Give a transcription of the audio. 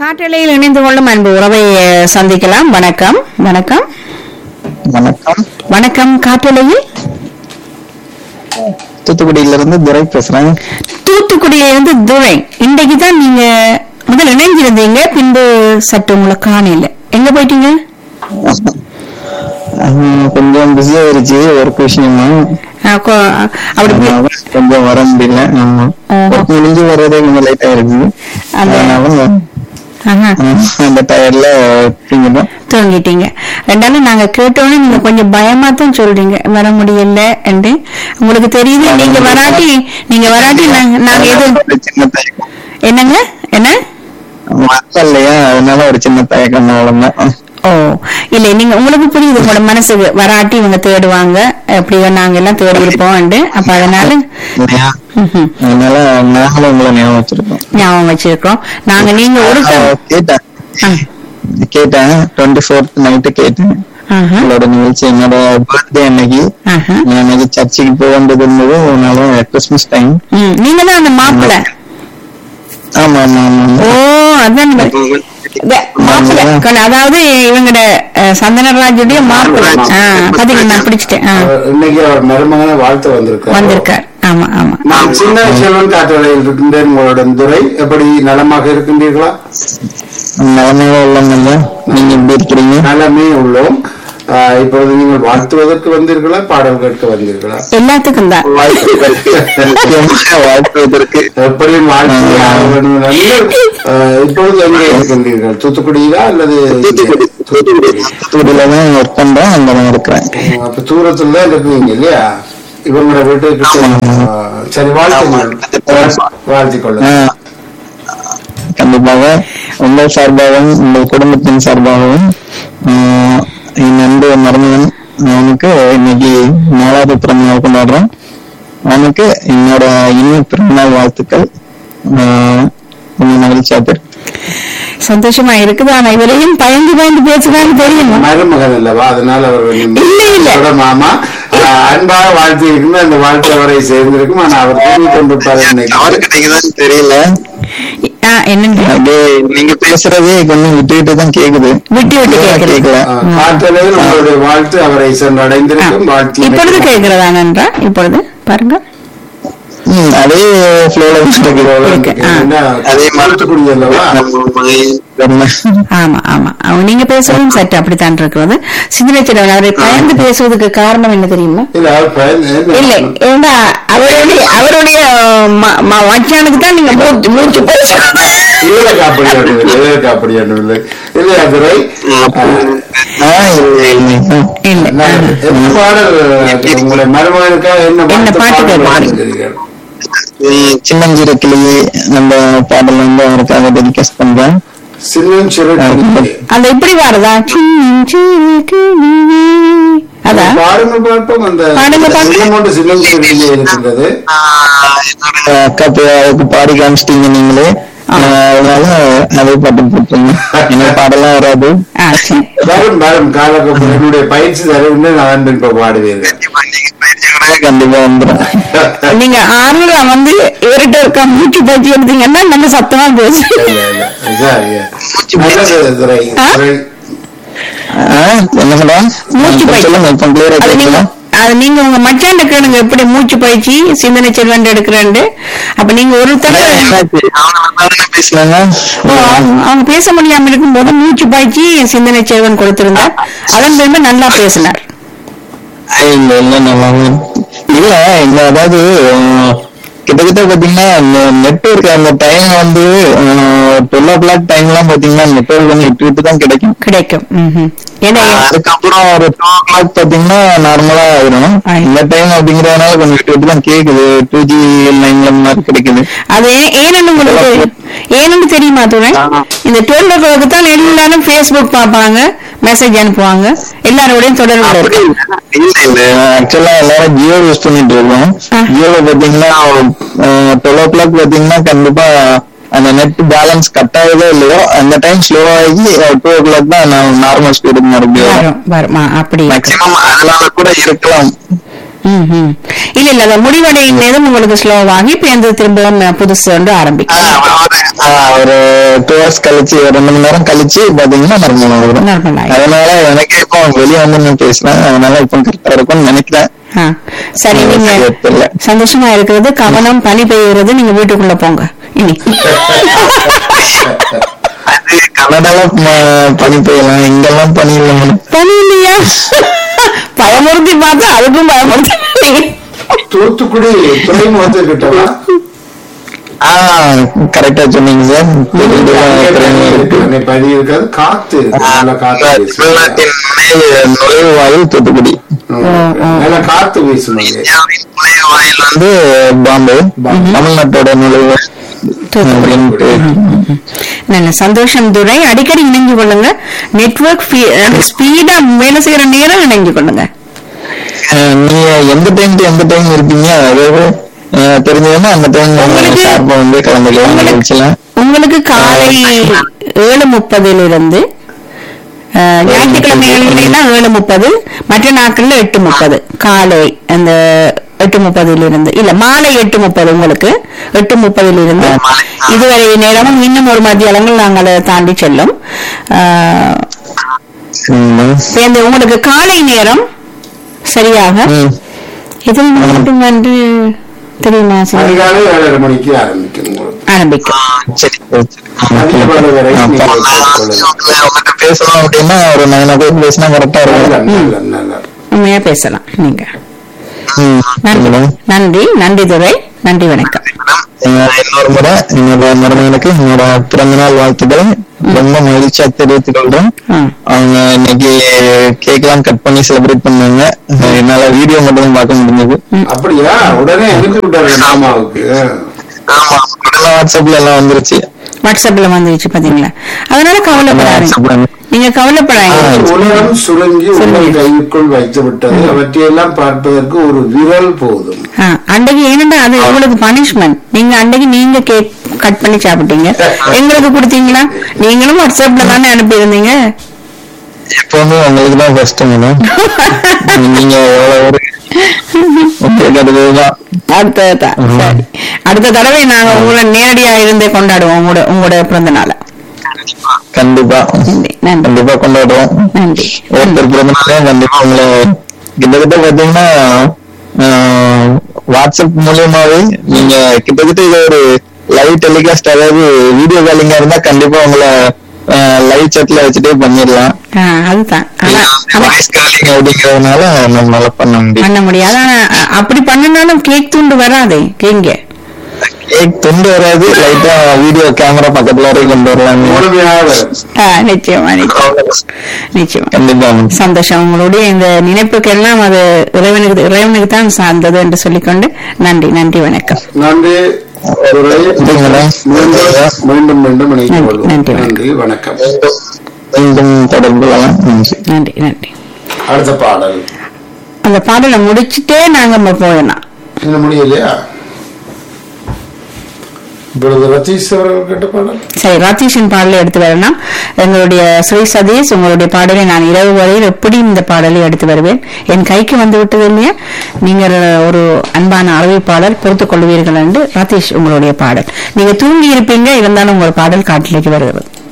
காற்றலையில் இணைந்து கொள்ளும் அன்பு உறவை அஹ், சந்திக்கலாம் வணக்கம் வணக்கம் வணக்கம் வணக்கம் காற்றலையில் தூத்துக்குடியில இருந்து துரை பேசுறேன் தூத்துக்குடியிலிருந்து துரை இன்றைக்கு தான் நீங்க முதல் இணைஞ்சிருந்தீங்க பின்பு சற்று உங்களை காணல எங்க போயிட்டீங்க அஹ் கொஞ்சம் பிஸியா இருந்துச்சு ஒர்க் விஷயமா அஹ், கொ- அப்படி போய்- அதனால கொஞ்சம் வர முடியல ஆமா ஆஹா. ஒர்க் முடிஞ்சு வர்றதே கொஞ்சம் லேட் ஆயிருச்சு அந்த- அதனால ஆஹா, அஹ், அந்த டயர்ல தூங்கிட்டோம் தூங்கிட்டீங்க ரெண்டாலும் நாங்க கேட்டோன்னே நீங்க கொஞ்சம் பயமா தான் சொல்றீங்க வர முடியல என்று உங்களுக்கு தெரியுது நீங்க வராட்டி நீங்க வராட்டி நாங்க நாங்க எதுவும் ஒரு சின்ன தயக்கம் என்னங்க என்ன வரல இல்லையா அதனால ஒரு சின்ன தயக்கம் அவ்வளவுதான் ஓ இல்ல நீங்க உங்களுக்கு புரியுது உங்களோட மனசுக்கு வராட்டி இவங்க தேடுவாங்க எப்படியோ நாங்க எல்லாம் தேடி இருப்போம் அப்ப அதனால இல்லையா ம்ஹும். அதனால நாங்களும் உங்களை ஞாபகம் வச்சிருக்கோம் ஞாபகம் வச்சிருக்கோம் நாங்க நீங்க ஒரு அஹ், கேட்டேன் ஆ. கேட்டேன் டுவெண்ட்டி ஃபோர்த் நைட்டு கேட்டேன் ஆஹா, உங்களோட நிகழ்ச்சி என்னோட பர்த்டே அன்னைக்கு ஆஹா. நான் அன்னைக்கு சர்ச்சுக்கு போக வேண்டியது இருந்தது அதனால கிறிஸ்மஸ் டைம் ம், நீங்க தான் அந்த மாப்பிள்ளை ஆமா ஆமா ஓ ஆமா அதான் இந்த- இந்த மாப்பிள்ளை கண்ணு, அதாவது இவங்கட அஹ், சந்தனராஜுடைய மாப்பிள்ளை ஆ, பாத்தீங்களா நான் பிடிச்சிட்டேன் ஆ, அவர் இன்னைக்கு அவர் மருமகனை வாழ்த்து வந்திருக்கார் வந்திருக்கார் ஆமா ஆமா நான் சின்ன செல்வன் காற்றலையில் இருக்கின்றேன் உங்களுடன் துறை எப்படி நலமாக இருக்கின்றீர்களா நிலைமையில உள்ளவங்க நீங்க எப்படி இருக்கிறீங்க நலமே உள்ளோம் ஆஹ் இப்பொழுது நீங்கள் வாழ்த்துவதற்கு வந்தீர்களா பாடல் கேட்க வந்தீர்களா எல்லாத்துக்கும் தான் வாழ்த்துவதற்கு முக்கியமாக வாழ்த்துவதற்கு எப்படியும் வாழ்த்து ஆக வேண்டும் என்று, ஆஹ் இப்பொழுது எங்கே இருக்கின்றீர்கள் தூத்துக்குடியிலா அல்லது தூத்துக்குடி தூத்துக்குடி தூத்துக்குடியில தான் ஒர்க் பண்றேன் அங்க தான் இருக்கிறேன் ஆஹ் அப்ப தூரத்துல தான் இருக்கீங்க இல்லையா இவங்களோட வீட்டுக்கு ஆஹ் சரி வாழ்த்துங்கள் வாழ்த்திக் கொள்ளுங்க ஆஹ், கண்டிப்பாக உங்கள் சார்பாகவும் உங்கள் குடும்பத்தின் சார்பாகவும் ஆஹ், என் அன்பு மருமகன் அவனுக்கு இன்னைக்கு நாலாவது பிறந்தநாள் கொண்டாடுறோம் அவனுக்கு என்னோட இனிய பிறந்தநாள் வாழ்த்துக்கள் ஆஹ், கொஞ்சம் மகிழ்ச்சியா இருக்கு சந்தோஷமா இருக்குது ஆனா இவரையும் பயந்து பயந்து பேசுறான்னு தெரியுமா மருமகன் அல்லவா அதனால அவர் இல்ல, இல்ல. அவரோட மாமா ஆஹ் அன்பாக வாழ்த்தி இருக்கு அந்த வாழ்த்து அவரை சேர்ந்திருக்கும் ஆனா அவர் தூங்கி கொண்டிருப்பார் இன்னைக்கு அவருக்கு நீங்க தான் தெரியல ஆ, என்னன்னு அப்படியே நீங்க பேசுறதே கொஞ்சம் விட்டு விட்டு தான் கேக்குது விட்டு விட்டு கேக்குது. கேட்கல ஆஹ் காற்றலையில் உங்களுடைய வாழ்த்து அவரை ஆ, சென்றடைந்திருக்கும் வாழ்த்து இப்பொழுது கேட்கிறதா நன்றா இப்பொழுது பாருங்க ம், அதே ஃப்ளோல இருக்கு. ஆ. அதே மாதிரி தூத்துக்குடி அல்லவா ஆமா ஆமா அவங்க நீங்க பேசுறதும் சற்று அப்படித்தான் இருக்கிறது சிந்தனைச்சிடம் அவரை பயந்து பேசுவதற்கு காரணம் என்ன தெரியுமா இல்ல அவர் பயன் என்ன? இல்ல ஏண்டா அவருடைய அவருடைய ம- ம- மச்சானுக்கு தான் நீங்க மூச்சு மூச்சு பேசுறீங்க. இவருக்கு அப்படி ஒன்றுமில்லை, இவருக்கு அப்படி ஒன்றுமில்லை. இல்லையா துரை இல்ல என்ன என்ன பாடல் உங்களுடைய மருமகனுக்காக என்ன என்ன வாழ்த்து பாட்டு பாடல் கேட்கறீங்க? பாடுகிறீர்கள்? சின்னஞ்சிறு கிளியே அந்த பாடல் வந்து அவருக்காக டெடிகேட் பண்றேன் சின்னஞ்சிறு கிளியே. அந்த இப்படி வருதா சின்னஞ்சிறு கிளியே. அதா பாடுங்கள் பார்ப்போம் அந்த பாடுங்க பார்ப்போம். சின்னமோண்டு சின்னஞ்சிறு கிளியே இருக்கின்றது என்னோட அக்கா பே- அதுக்கு பாடி காமிச்சிட்டீங்க நீங்களே ஆ. ஆஹ் அதனால அதே பாட்டு போட்டுருங்க எனக்கு பாடலாம் வராது ஆ, சரி. வரும் வரும் காலக்கு என்னுடைய பயிற்சி தருவின்னு நான் இப்ப பாடுவீர்கள் கண்டிப்பா வந்துடும் நீங்க ஆறுல வந்து இவர்கிட்ட இருக்க மூச்சு பயிற்சி எடுத்தீங்கன்னா நம்ம சத்தமா பேசு இல்ல, இல்ல. சரி. நல்லது, துரை. ஆ? துரை. என்ன சொல்றேன் மூச்சு பயிற்சி. சொல்லுங்க இப்ப கிளியரா அது நீங்க கேட்கலாம் அது நீங்க உங்க மச்சாண்ட கேளுங்க எப்படி மூச்சு பயிற்சி சிந்தனை செல்வன் எடுக்கிறேன் அப்ப நீங்க ஒரு தடவை பேசுனாங்க ஓ, அவங்க அவங்க பேச முடியாம இருக்கும்போது மூச்சு பயிற்சி சிந்தனை செல்வன் கொடுத்திருந்தார் அதன் பிறகு நல்லா பேசினார் இல்ல இல்ல நல்லா இல்ல இந்த அதாவது அஹ், கிட்டத்தட்ட பாத்தீங்கன்னா நெட்ஒர்க் அந்த டைம் வந்து டுவெல் ஓ கிளாக் டைம் எல்லாம் பாத்தீங்கன்னா நெட்ஒர்க் வந்து விட்டு விட்டு தான் கிடைக்கும் கிடைக்கும் ம்ஹும். ஏன்னா அதுக்கப்புறம் ஒரு டூ ஓ கிளாக் பாத்தீங்கன்னா நார்மலா ஆயிடும் ஆ. இந்த டைம் அப்படிங்கறதுனால கொஞ்சம் விட்டு விட்டு தான் கேக்குது டூ ஜி லைன்ல மாதிரி கிடைக்குது அது ஏ- ஏன்னு உங்களுக்கு ஏன்னு தெரியுமா துணை ஆமா. இந்த டுவெல் ஓ கிளாக் தான் எல்லாரும் ஃபேஸ்புக் பார்ப்பாங்க மெசேஜ் அனுப்புவாங்க எல்லாரோடையும் தொடர்பு அப்படி இருக்கு இல்ல இல்ல ஆக்சுவலா எல்லாரும் ஜியோ யூஸ் பண்ணிட்டு இருக்கோம் ஆ. ஜியோல பாத்தீங்கன்னா டுவெல் ஓ கிளாக் பாத்தீங்கன்னா கண்டிப்பா அந்த நெட் பேலன்ஸ் கட் ஆகுதோ இல்லையோ அந்த டைம் ஸ்லோ ஆகி டூ ஓ கிளாக் தான் நார்மல் ஸ்பீடுக்கு மறுபடியும் வரும் வரும் வருமா அப்படி இருக்கு. மேக்சிமம் அதனால கூட இருக்கலாம் ம், ம். இல்ல இல்ல அந்த முடிவடையும் நேரம் உங்களுக்கு ஸ்லோவாகி இப்ப எந்த திரும்பவும் புதுசு வந்து ஆ, ஆரம்பிக்கும் அவரு- ஆ, ஒரு டூ ஹவர்ஸ் கழிச்சு ஒரு ரெண்டு மணி நேரம் கழிச்சு பாத்தீங்கன்னா நார்மல் ஆகும் Normal ஆயிடும். அதனால எனக்கே இப்போ வெளியே வந்து நான் பேசுறேன் அதனால இப்போ கரெக்டா இருக்கும்னு நினைக்கிறேன் ஆ. சரி ஆ, நீங்க சரி, தெரியல. சந்தோஷமா இருக்கிறது கவனம் பனி பெய்யுறது நீங்க வீட்டுக்குள்ள போங்க இனி அது கனடால ம- பனி பெய்யலாம் இங்கெல்லாம் பனி இல்லை மேடம் பனி இல்லையா பயமுறுத்தி பார்த்தா அதுக்கும் பயமுறுத்தி தூத்துக்குடி துறைமுகத்தை கிட்டவா ஆஹ் கரெக்டா சொன்னீங்க சார் அன்னை பனி இருக்காது காத்து இருக்கு. நல்ல காத்து வீசும் தமிழ்நாட்டின் நுழைவு நுழைவு வாயில் தூத்துக்குடி ம். நல்ல காத்து வீசும் அங்கே இந்தியாவின் நுழைவு வாயில் வந்து பாம்பே தமிழ்நாட்டோட நுழைவு அப்படின்ட்டு நல்ல சந்தோஷம் துரை அடிக்கடி இணைஞ்சு கொள்ளுங்க நெட்வொர்க் ஸ்பீடா வேலை செய்யற நேரம் இணைஞ்சு கொள்ளுங்க அஹ் நீங்க எந்த டைம் எந்த டைம் இருப்பீங்க அதாவது அஹ் தெரிஞ்சதுன்னா அந்த டைம் உங்களுக்கு- ஷார்ப்பா வந்து கலந்துக்கலாம் உங்களுக்கு- நிகழ்ச்சிலாம் உங்களுக்கு காலை ஏழு முப்பதுல இருந்து அஹ், ஞாயிற்றுக்கிழமைகளிலாம் ஏழு முப்பது மற்ற நாட்கள்ல எட்டு முப்பது காலை அந்த எட்டு முப்பதுல இருந்து இல்ல மாலை எட்டு முப்பது உங்களுக்கு எட்டு முப்பதுல இருந்து இதுவரை நேரமும் இன்னும் ஒரு மத்திய அளவில் நாங்கள் அதை தாண்டி செல்லும் அஹ், சரிங்களா? இப்ப இந்த உங்களுக்கு காலை நேரம் சரியாக ம். எத்தனை மணி மட்டும் வந்து தெரியுமா சார் அதிகாலை ஏழரை மணிக்கு ஆரம்பிக்கும் உங்களுக்கு ஆரம்பிக்கும் ஆ, சரி சரி, சரி. அதிக வேலை வரை அப்ப நீங்கள் நான் கேட்டுக்கொள்ளலாம். உங்ககிட்ட பேசணும் அப்படின்னா ஒரு நைன் ஓ கிளாக் பேசினா கரெக்டா நல்ல, இருக்கும் நல்ல, நல்ல. உண்மையா பேசலாம் நீங்க ம். நன்றி மேடம், நன்றி நன்றி துரை நன்றி வணக்கம் அஹ் இன்னொரு முறை என்னோட மருமகனுக்கு என்னோட பிறந்த நாள் வாழ்த்துக்களை ரொம்ப மகிழ்ச்சியா தெரிவித்துக் கொள்றேன் ம். அவங்க இன்னைக்கு கேக் எல்லாம் கட் பண்ணி செலிப்ரேட் பண்ணாங்க அஹ் என்னால வீடியோ மட்டும் பார்க்க முடிஞ்சது அப்படியா உடனே அனுப்பி விட்டாரு மாமாவுக்கு ஆமா உடனே வாட்ஸ்அப்ல எல்லாம் வந்துருச்சு வாட்ஸ்அப்ல வந்துருச்சு பாத்தீங்களா அதனால கவலைப்படாதீங்க வாட்ஸ்அப்ல நீங்க கவலைப்படாதீங்க உலகம் சுருங்கி உங்கள் சுருங்கி. கைக்குள் வைத்து விட்டது அவற்றையெல்லாம் பார்ப்பதற்கு ஒரு விரல் போதும் ஆ, அன்றைக்கு ஏனண்டா அது உங்களுக்கு பனிஷ்மெண்ட் நீங்க அன்றைக்கு நீங்க கேக் கட் பண்ணி சாப்பிட்டீங்க எங்களுக்கு கொடுத்தீங்களா நீங்களும் வாட்ஸ்அப்ல தானே அனுப்பியிருந்தீங்க எப்பவுமே உங்களுக்கு தான் ஃபர்ஸ்ட் மேடம் நீங்க எவ்வளவு ஒரு உங்களுக்கு அதுதான் அடுத்த சரி அடுத்த தடவை நாங்க உங்களை நேரடியா இருந்தே கொண்டாடுவோம் உங்களோட உங்களோட பிறந்த நாளை கண்டிப்பா நன்றி நன்றி கண்டிப்பா கொண்டாடுவோம் நன்றி ஒருத்தர் பிறந்த நாளையும் கண்டிப்பா உங்களை கிட்டத்தட்ட பாத்தீங்கன்னா ஆஹ், வாட்ஸ்அப் மூலியமாவே நீங்க கிட்டத்தட்ட இது ஒரு லைவ் டெலிகாஸ்ட் அதாவது வீடியோ காலிங்கா இருந்தா கண்டிப்பா உங்களை லைவ் chatல வச்சுட்டே பண்ணிடலாம் ஆ, அதுதான் ஆனா ஆனா வாய்ஸ் காலிங் அப்படிங்கறதுனால நம்மளால பண்ண முடியும் பண்ண முடியாது ஆனா அ- அப்படி பண்ணினாலும் கேக் துண்டு வராதே கேங்க கேக் துண்டு வராது லைட்டா வீடியோ கேமரா பக்கத்துல வரைக்கும் கொண்டு வரலாம் முழுமையாக வரும். ஆ, நிச்சயமா நிச்சயம் நிச்சயமா கண்டிப்பா சந்தோஷம் உங்களுடைய இந்த நினைப்புக்கெல்லாம் அது இறைவனுக்கு இறைவனுக்கு தான் சார்ந்தது என்று சொல்லிக்கொண்டு நன்றி நன்றி வணக்கம் நன்றி துரை. நன்றி மேடம். மீண்டும் மீண்டும் மீண்டும் இணைத்துக் நன்றி, கொள்வோம். நன்றி. நன்றி வணக்கம் மீண்டும் மீண்டும் தொடர்பு கொள்ளலாம் நன்றி நன்றி நன்றி அடுத்த பாடல் அந்த பாடலை முடிச்சுட்டே நாங்க நம்ம போயிடலாம் இன்னும் முடியலையா இப்பொழுது ரத்தீஷ் அவர்கள் கேட்ட பாடல் சரி ராத்தீஷின் பாடலை எடுத்து வரலாம் எங்களுடைய ஸ்ரீ சதீஷ் உங்களுடைய பாடலை நான் இரவு வரையில் எப்படி இந்த பாடலை எடுத்து வருவேன் என் கைக்கு வந்து விட்டது இல்லையா நீங்கள் ஒரு அன்பான அறிவிப்பாளர் பொறுத்துக் கொள்வீர்கள் என்று ராத்தீஷ் உங்களுடைய பாடல் நீங்க தூங்கி இருப்பீங்க இருந்தாலும் உங்கள் பாடல் காட்டிലേക്ക് வருகிறது